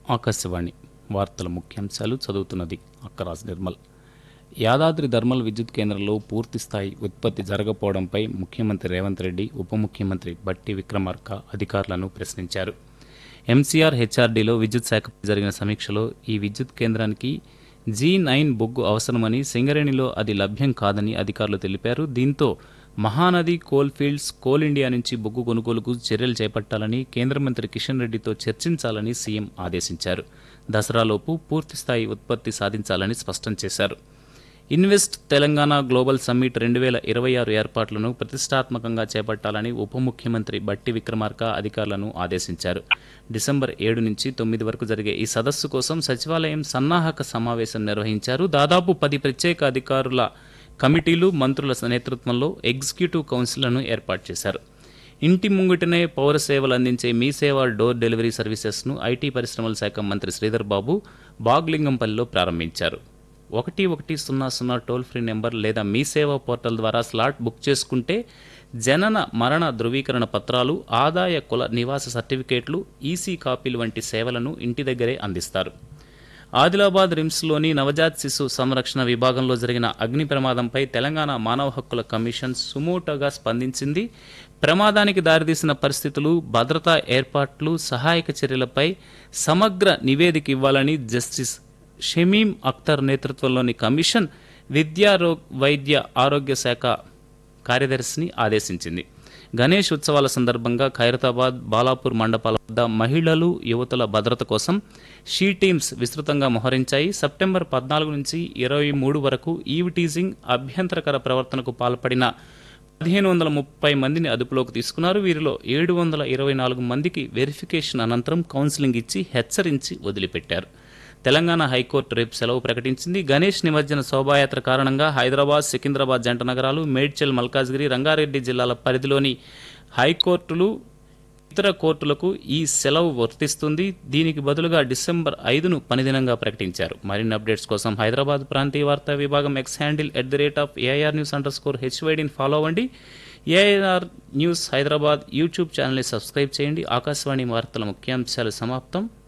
ఆకాశవాణి వార్తల ముఖ్యాంశాలు చదువుతున్నది అక్కరాజ్ నిర్మల్ యాదాద్రి ధర్మల్ విద్యుత్ కేంద్రంలో పూర్తి స్థాయి ఉత్పత్తి జరగకపోవడంపై ముఖ్యమంత్రి రేవంత్ రెడ్డి ఉప ముఖ్యమంత్రి బట్టి విక్రమార్క అధికారులను ప్రశ్నించారు ఎంసీఆర్ హెచ్ఆర్డీలో విద్యుత్ శాఖపై జరిగిన సమీక్షలో ఈ విద్యుత్ కేంద్రానికి జీ నైన్ బొగ్గు అవసరమని సింగరేణిలో అది లభ్యం కాదని అధికారులు తెలిపారు దీంతో Mahanadi coal fields coal India నుంచి బొగ్గు కొనుగోలుకు చర్యలు చేపట్టాలని కేంద్ర మంత్రి కిషన్ రెడ్డితో చర్చించాలని సీఎం ఆదేశించారు దసరాలోపు పూర్తిస్థాయి ఉత్పత్తి సాధించాలని స్పష్టం చేశారు ఇన్వెస్ట్ తెలంగాణ గ్లోబల్ సమ్మిట్ రెండు వేల ఇరవై ఆరు ఏర్పాట్లను ప్రతిష్టాత్మకంగా చేపట్టాలని ఉప ముఖ్యమంత్రి బట్టి విక్రమార్క అధికారులను ఆదేశించారు డిసెంబర్ ఏడు నుంచి తొమ్మిది వరకు జరిగే ఈ సదస్సు కోసం సచివాలయం సన్నాహక సమావేశం నిర్వహించారు దాదాపు పది ప్రత్యేక అధికారుల కమిటీలు మంత్రుల నేతృత్వంలో ఎగ్జిక్యూటివ్ కౌన్సిల్లను ఏర్పాటు చేశారు ఇంటి ముంగిటనే పౌర సేవలు అందించే మీ సేవ డోర్ డెలివరీ సర్వీసెస్ను ఐటీ పరిశ్రమల శాఖ మంత్రి శ్రీధర్ బాబు బాగ్లింగంపల్లిలో ప్రారంభించారు ఒకటి ఒకటి సున్నా సున్నా టోల్ ఫ్రీ నెంబర్ లేదా మీ సేవ పోర్టల్ ద్వారా స్లాట్ బుక్ చేసుకుంటే జనన మరణ ధృవీకరణ పత్రాలు ఆదాయ కుల నివాస సర్టిఫికేట్లు ఈసీ కాపీలు వంటి సేవలను ఇంటి దగ్గరే అందిస్తారు ఆదిలాబాద్ రిమ్స్లోని నవజాత్ శిశు సంరక్షణ విభాగంలో జరిగిన అగ్ని ప్రమాదంపై తెలంగాణ మానవ హక్కుల కమిషన్ సుమోటోగా స్పందించింది ప్రమాదానికి దారితీసిన పరిస్థితులు భద్రతా ఏర్పాట్లు సహాయక చర్యలపై సమగ్ర నివేదిక ఇవ్వాలని జస్టిస్ షమీం అఖ్తర్ నేతృత్వంలోని కమిషన్ విద్యా రో వైద్య ఆరోగ్య శాఖ కార్యదర్శిని ఆదేశించింది గణేష్ ఉత్సవాల సందర్భంగా ఖైరతాబాద్ బాలాపూర్ మండపాల వద్ద మహిళలు యువతుల భద్రత కోసం షీ టీమ్స్ విస్తృతంగా మోహరించాయి సెప్టెంబర్ పద్నాలుగు నుంచి ఇరవై మూడు వరకు ఈవ్ టీజింగ్ అభ్యంతరకర ప్రవర్తనకు పాల్పడిన పదిహేను వందల ముప్పై మందిని అదుపులోకి తీసుకున్నారు వీరిలో ఏడు వందల ఇరవై నాలుగు మందికి వెరిఫికేషన్ అనంతరం కౌన్సిలింగ్ ఇచ్చి హెచ్చరించి వదిలిపెట్టారు తెలంగాణ హైకోర్టు రేపు సెలవు ప్రకటించింది గణేష్ నిమజ్జన శోభాయాత్ర కారణంగా హైదరాబాద్ సికింద్రాబాద్ జంట నగరాలు మేడ్చల్ మల్కాజ్గిరి రంగారెడ్డి జిల్లాల పరిధిలోని హైకోర్టులు ఇతర కోర్టులకు ఈ సెలవు వర్తిస్తుంది దీనికి బదులుగా డిసెంబర్ ఐదును పనిదినంగా ప్రకటించారు మరిన్ని అప్డేట్స్ కోసం హైదరాబాద్ ప్రాంతీయ వార్తా విభాగం X handle at the rate of AIR news underscore హెచ్వైడిని ఫాలో అవ్వండి ఏఐఆర్ న్యూస్ హైదరాబాద్ యూట్యూబ్ ఛానల్ని సబ్స్క్రైబ్ చేయండి ఆకాశవాణి వార్తల ముఖ్యాంశాలు సమాప్తం